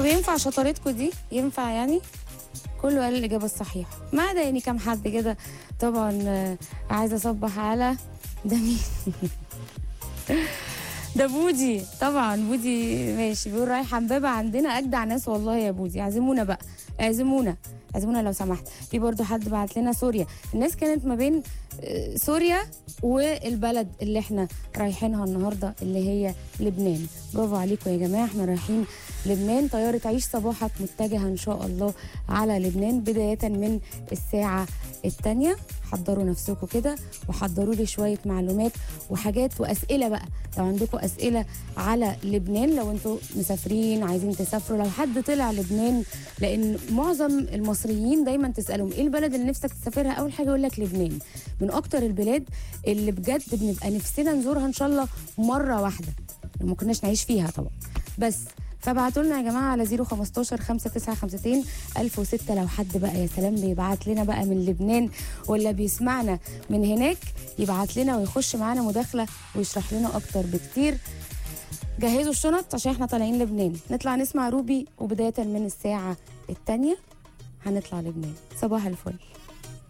ينفع شطارتكم دي ينفع يعني كله قال الاجابه الصحيحه ما عدا يعني كام حد كده طبعا آه، عايزه اصبح على ده مين ده بودي طبعا بودي ماشي بيقول رايحه امبابه عندنا اجدع ناس والله يا بودي اعزمونا بقى اعزمونا اعزمونا لو سمحت في برضو حد بعت لنا سوريا الناس كانت ما بين آه، سوريا والبلد اللي احنا رايحينها النهارده اللي هي لبنان برافو عليكم يا جماعه احنا رايحين لبنان طياره عيش صباحك متجهه ان شاء الله على لبنان بدايه من الساعه الثانيه حضروا نفسكم كده وحضروا لي شويه معلومات وحاجات واسئله بقى لو عندكم اسئله على لبنان لو انتوا مسافرين عايزين تسافروا لو حد طلع لبنان لان معظم المصريين دايما تسالهم ايه البلد اللي نفسك تسافرها اول حاجه يقول لك لبنان من اكتر البلاد اللي بجد بنبقى نفسنا نزورها ان شاء الله مره واحده ما كناش نعيش فيها طبعا بس فابعتوا لنا يا جماعه على 015 5952 1006 لو حد بقى يا سلام بيبعت لنا بقى من لبنان ولا بيسمعنا من هناك يبعت لنا ويخش معانا مداخله ويشرح لنا اكتر بكتير جهزوا الشنط عشان احنا طالعين لبنان نطلع نسمع روبي وبدايه من الساعه الثانيه هنطلع لبنان صباح الفل